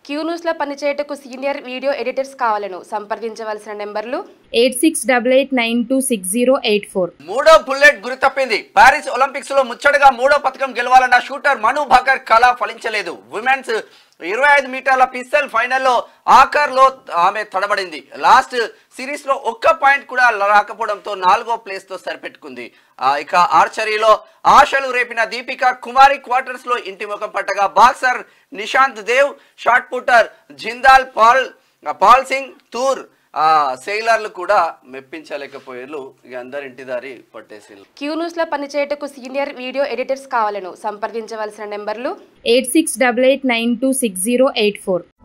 queue న్యూస్లో పనిచేయటకు senior video editors కావాలను సంప్రదించవలసిన నెంబర్లు eight six double eight nine two six zero eight four మూడో బుల్లెట్ గురి తప్పింది పారిస్ ఒలింపిక్స్ లో ముచ్చటగా మూడో పథకం గెలవాలన్న షూటర్ మను భాకర్ కళ ఫలించలేదు విమెన్స్ ఇరవై ఐదు మీటర్ల పిస్తల్ ఫైనల్లో ఆఖర్లో ఆమె తడబడింది లాస్ట్ సిరీస్ లో ఒక్క పాయింట్ కూడా రాకపోవడంతో నాలుగో ప్లేస్ తో సరిపెట్టుకుంది ఆ, ఇక ఆర్చరీలో ఆశలు రేపిన దీపిక కుమారి క్వార్టర్స్ లో ఇంటి ముఖం పట్టగా boxer Nishant Dev shot putter Jindal Pal Pal Singh Toor ఆ సెయిలర్లు కూడా మెప్పించలేకపోయారు ఇక అందరి ఇంటి దారి పట్టేసి క్యూ న్యూస్లో పనిచేయటకు సీనియర్ వీడియో ఎడిటర్స్ కావాలను సంప్రదించవలసిన నెంబర్లు eight six double eight nine two six zero eight four